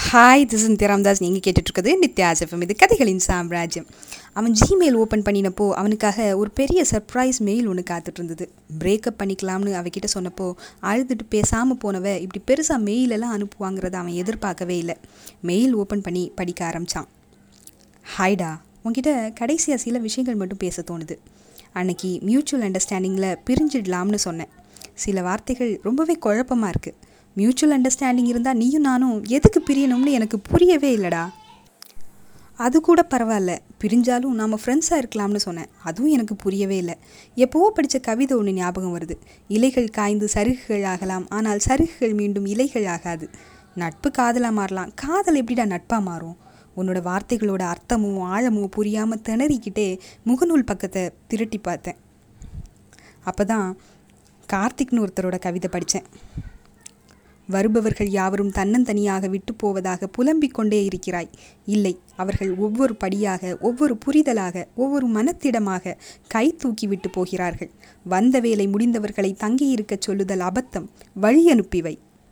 hi this in Ramdas நீங்கள் கேட்டுட்ருக்குது நித்யாஜஃபம் இது கதைகளின் சாம்ராஜ்யம் அவன் ஜிமெயில் ஓப்பன் பண்ணினப்போ அவனுக்காக ஒரு பெரிய சர்ப்ரைஸ் மெயில் ஒன்று காத்துட்டு இருந்தது பிரேக்கப் பண்ணிக்கலாம்னு அவகிட்ட சொன்னப்போ அழுதுட்டு பேசாமல் போனவ இப்படி பெருசாக மெயிலெல்லாம் அனுப்புவாங்கிறத அவன் எதிர்பார்க்கவே இல்லை மெயில் ஓப்பன் பண்ணி படிக்க ஆரம்பித்தான் ஹாய்டா உன்கிட்ட கடைசியாக சில விஷயங்கள் மட்டும் பேச தோணுது அன்னைக்கு மியூச்சுவல் அண்டர்ஸ்டாண்டிங்கில் பிரிஞ்சிடலாம்னு சொன்னேன் சில வார்த்தைகள் ரொம்பவே குழப்பமாக இருக்குது மியூச்சுவல் அண்டர்ஸ்டாண்டிங் இருந்தால் நீயும் நானும் எதுக்கு பிரியணும்னு எனக்கு புரியவே இல்லைடா அது கூட பரவாயில்ல பிரிஞ்சாலும் நாம் ஃப்ரெண்ட்ஸாக இருக்கலாம்னு சொன்னேன் அதுவும் எனக்கு புரியவே இல்லை எப்போவோ படித்த கவிதை ஒன்று ஞாபகம் வருது இலைகள் காய்ந்து சருகுகள் ஆகலாம் ஆனால் சருகுகள் மீண்டும் இலைகள் ஆகாது நட்பு காதலாக மாறலாம் காதல் எப்படிடா நட்பாக மாறும் உன்னோட வார்த்தைகளோட அர்த்தமும் ஆழமும் புரியாமல் திணறிக்கிட்டே முகநூல் பக்கத்தை திருட்டி பார்த்தேன் அப்போ தான் கார்த்திக்னு ஒருத்தரோட கவிதை படித்தேன் வருபவர்கள் யாவரும் தன்னந்தனியாக விட்டு போவதாக புலம்பிக் கொண்டே இருக்கிறாய் இல்லை அவர்கள் ஒவ்வொரு படியாக ஒவ்வொரு புரிதலாக ஒவ்வொரு மனத்திடமாக கை தூக்கி விட்டு போகிறார்கள் வந்த வேலை முடிந்தவர்களை தங்கியிருக்கச் சொல்லுதல் அபத்தம் வழி அனுப்பிவை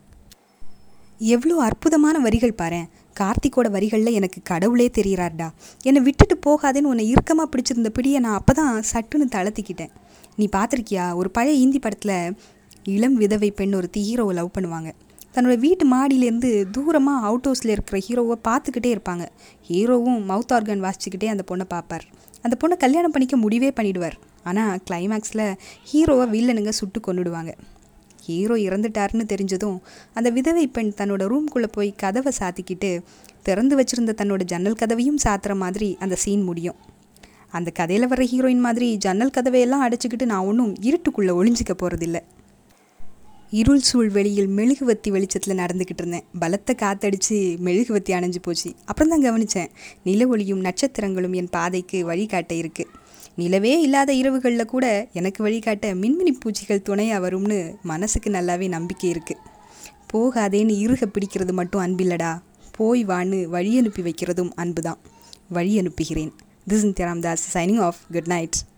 எவ்வளோ அற்புதமான வரிகள் பாரேன் கார்த்திக்கோட வரிகளில் எனக்கு கடவுளே தெரிகிறார்டா என்னை விட்டுட்டு போகாதேன்னு உன்னை இறுக்கமாக பிடிச்சிருந்த பிடியை நான் அப்போ தான் சட்டுன்னு தளர்த்திக்கிட்டேன் நீ பார்த்துருக்கியா ஒரு பழைய ஹிந்தி படத்தில் இளம் விதவை பெண் ஒரு ஹீரோவை லவ் பண்ணுவாங்க தன்னோட வீட்டு மாடியிலேருந்து தூரமாக அவுட் ஹவுஸில் இருக்கிற ஹீரோவை பார்த்துக்கிட்டே இருப்பாங்க ஹீரோவும் மவுத் ஆர்கன் வாசிச்சுக்கிட்டே அந்த பொண்ணை பார்ப்பார் அந்த பொண்ணை கல்யாணம் பண்ணிக்க முடிவே பண்ணிடுவார் ஆனால் கிளைமேக்ஸில் ஹீரோவை வில்லனுங்க சுட்டு கொண்டுடுவாங்க ஹீரோ இறந்துட்டாருன்னு தெரிஞ்சதும் அந்த விதவை பெண் தன்னோட ரூம்குள்ளே போய் கதவை சாத்திக்கிட்டு திறந்து வச்சுருந்த தன்னோட ஜன்னல் கதவையும் சாத்துற மாதிரி அந்த சீன் முடியும் அந்த கதையில் வர்ற ஹீரோயின் மாதிரி ஜன்னல் கதவையெல்லாம் அடைச்சிக்கிட்டு நான் ஒன்றும் இருட்டுக்குள்ளே ஒளிஞ்சிக்க போகிறதில்ல இருள் சூழ் வெளியில் மெழுகுவத்தி வெளிச்சத்தில் நடந்துக்கிட்டு இருந்தேன் பலத்த காத்தடிச்சு மெழுகுவத்தி அணைஞ்சு போச்சு அப்புறம் தான் கவனித்தேன் நில ஒளியும் நட்சத்திரங்களும் என் பாதைக்கு வழிகாட்ட இருக்குது நிலவே இல்லாத இரவுகளில் கூட எனக்கு வழிகாட்ட மின்மினி பூச்சிகள் துணையாக வரும்னு மனசுக்கு நல்லாவே நம்பிக்கை இருக்குது போகாதேன்னு இருக பிடிக்கிறது மட்டும் அன்பில்லடா போய் வான்னு வழி அனுப்பி வைக்கிறதும் அன்பு தான் வழி அனுப்புகிறேன் this in Ramdas signing off good night